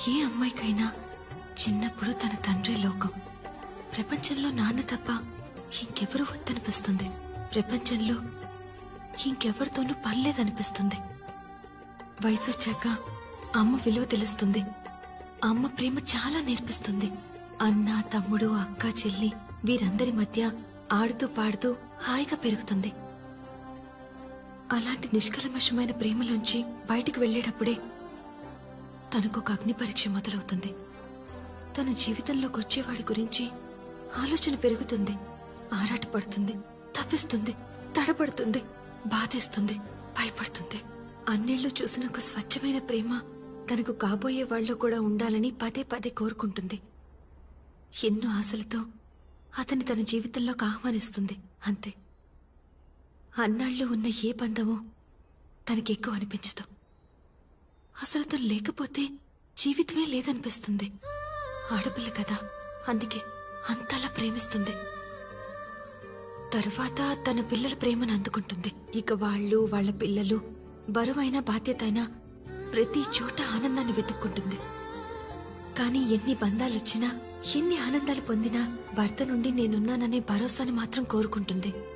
ఏ అమ్మాయికైనా చిన్నప్పుడు తన తండ్రి లోకం ప్రపంచంలో నాన్న తప్ప ఇంకెవరు వద్దనిపిస్తుంది ప్రపంచంలో ఇంకెవరితోనూ పర్లేదనిపిస్తుంది వయసు వచ్చాక అమ్మ విలువ తెలుస్తుంది అమ్మ ప్రేమ చాలా నేర్పిస్తుంది అన్న తమ్ముడు అక్క చెల్లి వీరందరి మధ్య ఆడుతూ పాడుతూ హాయిగా పెరుగుతుంది అలాంటి నిష్కల్మషమైన ప్రేమలోంచి బయటికి వెళ్ళేటప్పుడే తనకు ఒక అగ్ని పరీక్ష మొదలవుతుంది తన జీవితంలోకి వచ్చేవాడి గురించి ఆలోచన పెరుగుతుంది ఆరాటపడుతుంది తప్పిస్తుంది తడబడుతుంది బాధేస్తుంది భయపడుతుంది అన్నిళ్ళు చూసిన ఒక స్వచ్ఛమైన ప్రేమ తనకు కాబోయే వాళ్ళు కూడా ఉండాలని పదే పదే కోరుకుంటుంది ఎన్నో ఆశలతో అతని తన జీవితంలోకి ఆహ్వానిస్తుంది అంతే అన్నాళ్ళు ఉన్న ఏ బంధమో తనకి ఎక్కువ అనిపించదు అసలు తను లేకపోతే జీవితమే లేదనిపిస్తుంది ఆడపిల్ల కదా అందుకే అంతలా ప్రేమిస్తుంది తరువాత తన పిల్లల ప్రేమను అందుకుంటుంది ఇక వాళ్ళు వాళ్ళ పిల్లలు బరువైన బాధ్యత అయినా ప్రతి చోట ఆనందాన్ని వెతుక్కుంటుంది కానీ ఎన్ని బంధాలొచ్చినా ఎన్ని ఆనందాలు పొందినా భర్త నుండి నేనున్నాననే భరోసాని మాత్రం కోరుకుంటుంది